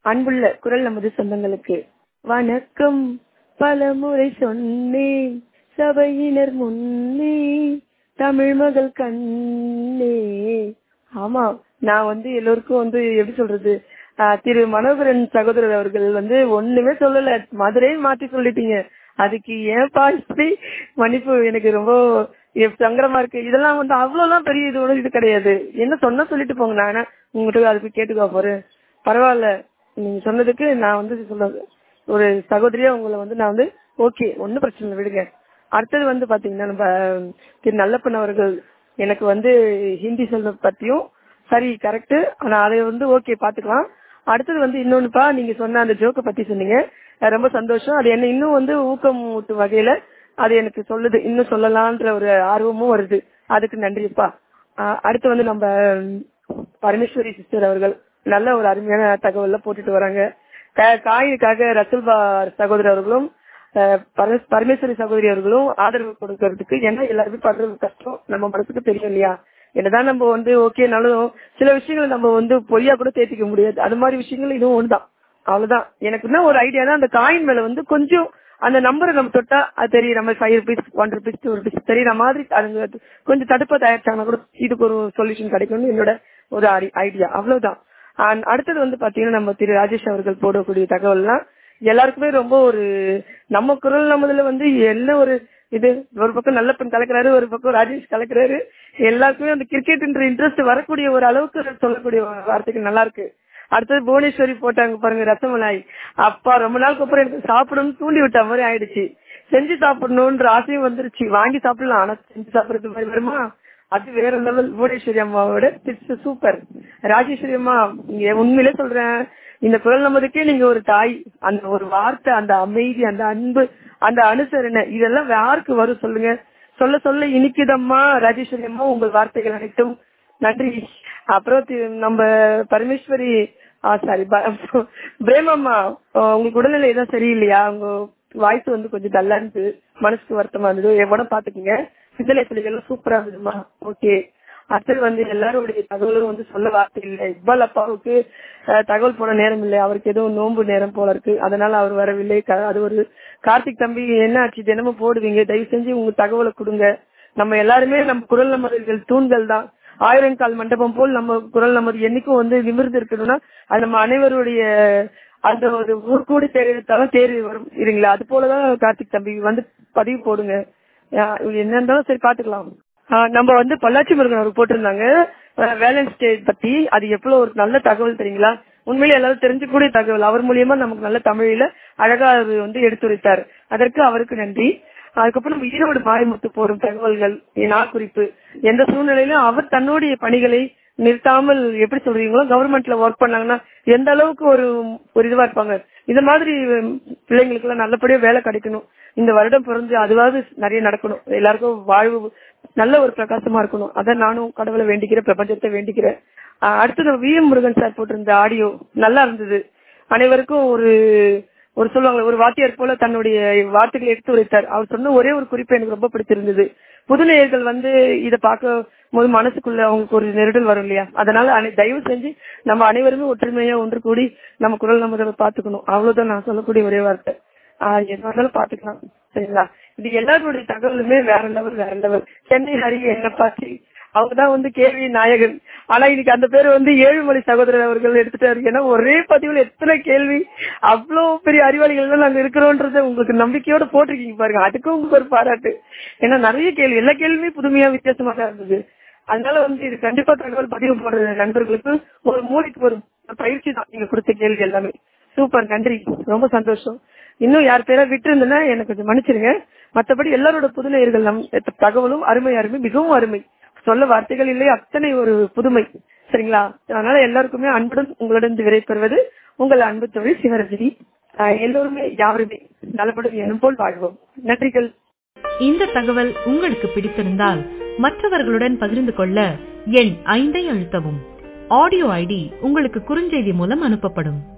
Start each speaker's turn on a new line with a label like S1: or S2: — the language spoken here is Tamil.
S1: அன்புள்ள குரல் நமது சொந்தங்களுக்கு வணக்கம் பலமுறை சொன்னேன் சபையினர் முன்னே தமிழ் மகள் கண்ணே ஆமா நான் வந்து எல்லோருக்கும் வந்து எப்படி சொல்றது ஆஹ் திரு மனோகரன் சகோதரர் அவர்கள் வந்து ஒண்ணுமே சொல்லல மதுரையை மாத்தி சொல்லிட்டீங்க அதுக்கு ஏன்பா இப்படி மன்னிப்பு எனக்கு ரொம்ப எப் சங்கடமா இருக்கு இதெல்லாம் வந்து அவ்வளவுலாம் பெரிய இது ஒண்ணும் இது கிடையாது என்ன சொன்னா சொல்லிட்டு போங்க நான் உங்ககிட்ட அதுக்கு கேட்டுக்கோ போறேன் பரவாயில்ல நீங்க சொன்னதுக்கு நான் வந்து சொல்ல ஒரு சகோதரியா உங்களை வந்து நான் வந்து ஓகே ஒன்னும் பிரச்சனை இல்லை விடுங்க அடுத்தது வந்து பாத்தீங்கன்னா நம்ம திரு நல்லப்பன் அவர்கள் எனக்கு வந்து ஹிந்தி சொல்ற பத்தியும் சரி கரெக்ட் ஆனா அதை வந்து ஓகே பாத்துக்கலாம் அடுத்தது வந்து இன்னொன்னுப்பா நீங்க சொன்ன அந்த ஜோக்க பத்தி சொன்னீங்க அஹ் ரொம்ப சந்தோஷம் அது என்ன இன்னும் வந்து ஊக்கம் ஊட்டும் வகையில அது எனக்கு சொல்லுது இன்னும் சொல்லலான்ற ஒரு ஆர்வமும் வருது அதுக்கு நன்றிப்பா அஹ் அடுத்து வந்து நம்ம பரமேஸ்வரி சிஸ்டர் அவர்கள் நல்ல ஒரு அருமையான தகவல்ல போட்டுட்டு வராங்க கா- காயினுக்காக ரசல்பா சகோதரர் அவர்களும் அஹ் பரமேஸ்- பரமேஸ்வரி சகோதரி அவர்களும் ஆதரவு கொடுக்கறதுக்கு ஏன்னா எல்லாருமே படுறது கஷ்டம் நம்ம மனசுக்கு தெரியும் இல்லையா என்னதான் நம்ம வந்து ஓகேனாலும் சில விஷயங்களை நம்ம வந்து பொய்யா கூட தேத்திக்க முடியாது அது மாதிரி விஷயங்கள் இதுவும் ஒண்ணுதான் அவ்வளவுதான் எனக்கு என்ன ஒரு ஐடியா தான் அந்த காயின் மேல வந்து கொஞ்சம் அந்த நம்பரை நம்ம தொட்டா அது தெரியும் நம்ம five rupees one rupees two rupees தெரியுற மாதிரி அதுங்க கொஞ்சம் தடுப்பா தயாரிச்சாங்கன்னா கூட இதுக்கு ஒரு சொல்யூஷன் கிடைக்கும்னு என்னோட ஒரு ஐடியா அவ்வளவுதான் And அடுத்தது வந்து பாத்தீங்கன்னா நம்ம திரு ராஜேஷ் அவர்கள் போடக்கூடிய தகவல்லாம் எல்லாருக்குமே ரொம்ப ஒரு நம்ம குரல் நம்மதுல வந்து என்ன ஒரு இது ஒரு பக்கம் நல்ல பெண் கலக்குறாரு ஒரு பக்கம் ராஜேஷ் கலக்குறாரு எல்லாருக்குமே அந்த கிரிக்கெட்ன்ற இன்ட்ரெஸ்ட் வரக்கூடிய ஒரு அளவுக்கு சொல்லக்கூடிய வார்த்தைகள் நல்லா இருக்கு அடுத்தது புவனேஸ்வரி போட்டாங்க பாருங்க ரசமலாய் அப்பா ரொம்ப நாளுக்கு அப்புறம் எனக்கு சாப்பிடணும்னு தூண்டி விட்ட மாதிரி ஆயிடுச்சு செஞ்சு சாப்பிடணும்ன்ற ஆசையும் வந்துருச்சு வாங்கி சாப்பிடலாம் ஆனா செஞ்சு சாப்பிடுறது மாதிரி வருமா அது வேற லெவல் புவனேஸ்வரி அம்மாவோட டிப்ஸ் சூப்பர் ராஜேஸ்வரி அம்மா நீங்க உண்மையிலே சொல்றேன் இந்த குரல் நமதுக்கே நீங்க ஒரு தாய் அந்த ஒரு வார்த்தை அந்த அமைதி அந்த அன்பு அந்த அனுசரணை இதெல்லாம் யாருக்கு வரும் சொல்லுங்க சொல்ல சொல்ல இனிக்குதம்மா ராஜேஸ்வரி அம்மா உங்கள் வார்த்தைகள் அனைத்தும் நன்றி அப்புறம் தி- நம்ம பரமேஸ்வரி சாரி பிரேமம்மா அஹ் உங்களுக்கு உடல்நிலை எதுவும் சரியில்லையா உங்க வாய்ஸ் வந்து கொஞ்சம் டல்லா இருந்து மனசுக்கு வருத்தமா இருந்தது எவ்வளோ பாத்துக்கீங்க சிந்தனை எல்லாம் சூப்பரா இருந்ததுமா ஓகே அடுத்தது வந்து எல்லாருடைய தகவலும் வந்து சொல்ல வார்த்தை இல்லை இக்பால் அப்பாவுக்கு அஹ், தகவல் போன நேரம் இல்லை அவருக்கு ஏதோ நோன்பு நேரம் போல இருக்கு அதனால அவர் வரவில்லை க- அது ஒரு கார்த்திக் தம்பி என்ன ஆச்சு தினமும் போடுவீங்க தயவு செஞ்சு உங்க தகவலை கொடுங்க நம்ம எல்லாருமே நம்ம குரல் நமதுகள் தூண்கள் தான் ஆயிரம் கால் மண்டபம் போல் நம்ம குரல் நமது என்னைக்கும் வந்து நிமிர்ந்து இருக்கணும்னா அது நம்ம அனைவருடைய அந்த ஒரு ஊர் கூடி தேர்தலும் தேர்வு வரும் இல்லைங்களா அது போலதான் கார்த்திக் தம்பி வந்து பதிவு போடுங்க ஆஹ் இது என்ன இருந்தாலும் சரி பாத்துக்கலாம் ஆஹ் நம்ம வந்து பொள்ளாச்சி முருகன் அவர் போட்டிருந்தாங்க வேலன்ஸ் டே பத்தி அது எவ்வளவு ஒரு நல்ல தகவல் தெரியுங்களா உண்மையிலே எல்லாரும் தெரிஞ்சுக்கூடிய தகவல் அவர் மூலியமா நமக்கு நல்ல தமிழில அழகா அது வந்து எடுத்துரைத்தார் அதற்கு அவருக்கு நன்றி அதுக்கப்புறம் நம்ம ஈரோடு மாரிமுத்து போடும் தகவல்கள் நாள் குறிப்பு எந்த சூழ்நிலையிலும் அவர் தன்னுடைய பணிகளை நிறுத்தாமல் எப்படி சொல்றீங்களோ கவர்மெண்ட்ல ஒர்க் பண்ணாங்கன்னா எந்த அளவுக்கு ஒரு ஒரு இதுவா இருப்பாங்க இந்த மாதிரி பிள்ளைங்களுக்கு எல்லாம் நல்லபடியா வேலை கிடைக்கணும் இந்த வருடம் பிறந்து அதுவாவது நிறைய நடக்கணும் எல்லாருக்கும் வாழ்வு நல்ல ஒரு பிரகாசமா இருக்கணும் அதான் நானும் கடவுளை வேண்டிக்கிறேன் பிரபஞ்சத்தை வேண்டிக்கிறேன் ஆஹ் அடுத்தது வி எம் முருகன் சார் போட்டிருந்த ஆடியோ நல்லா இருந்தது அனைவருக்கும் ஒரு ஒரு சொல்லுவாங்க ஒரு வாத்தியார் போல தன்னுடைய வார்த்தைகளை எடுத்து உரைத்தார் அவர் சொன்ன ஒரே ஒரு குறிப்பு எனக்கு ரொம்ப பிடிச்சிருந்தது புது நேயர்கள் வந்து இதை பார்க்க போது மனசுக்குள்ள அவங்களுக்கு ஒரு நெருடல் வரும் இல்லையா அதனால அனை- தயவு செஞ்சு நம்ம அனைவருமே ஒற்றுமையா ஒன்று கூடி நம்ம குரல் நம்ம பாத்துக்கணும் அவ்வளவுதான் நான் சொல்லக்கூடிய ஒரே வார்த்தை ஆஹ் என்ன வேணாலும் பாத்துக்கலாம் சரிங்களா இது எல்லாருடைய தகவலுமே வேற லெவல் வேற லெவல் சென்னை ஹரி என்ன பாத்தி அவங்கதான் வந்து கேள்வி நாயகன் ஆனா இன்னைக்கு அந்த பேர் வந்து ஏழுமலை சகோதரர் அவர்கள் எடுத்துட்டாரு ஏன்னா ஒரே பதிவுல எத்தனை கேள்வி அவ்வளவு பெரிய அறிவாளிகள் எல்லாம் நாங்க இருக்கிறோன்றத உங்களுக்கு நம்பிக்கையோட போட்டிருக்கீங்க பாருங்க அதுக்கும் உங்களுக்கு ஒரு பாராட்டு ஏன்னா நிறைய கேள்வி எல்லா கேள்வியுமே புதுமையா வித்தியாசமா தான் இருந்தது அதனால வந்து இது கண்டிப்பா தகவல் பதிவு போடுற நண்பர்களுக்கு ஒரு மூளைக்கு ஒரு பயிற்சி தான் நீங்க கொடுத்த கேள்வி எல்லாமே சூப்பர் நன்றி ரொம்ப சந்தோஷம் இன்னும் யார் பேரா விட்டு இருந்தேன்னா எனக்கு கொஞ்சம் மன்னிச்சிருங்க மத்தபடி எல்லாரோட புதுநேயர்கள் நம் தகவலும் அருமை அருமை மிகவும் அருமை சொல்ல வார்த்தைகள் இல்லை அத்தனை ஒரு புதுமை சரிங்களா அதனால எல்லாருக்குமே அன்புடன் உங்களிடம் விரை பெறுவது உங்கள் அன்பு தொழில் சிவரஜினி ஆஹ் எல்லோருமே யாருமே நலப்படும் எனும் போல் வாழ்வோம் நன்றிகள்
S2: இந்த தகவல் உங்களுக்கு பிடித்திருந்தால் மற்றவர்களுடன் பகிர்ந்து கொள்ள எண் ஐந்தை அழுத்தவும் ஆடியோ ஐடி உங்களுக்கு குறுஞ்செய்தி மூலம் அனுப்பப்படும்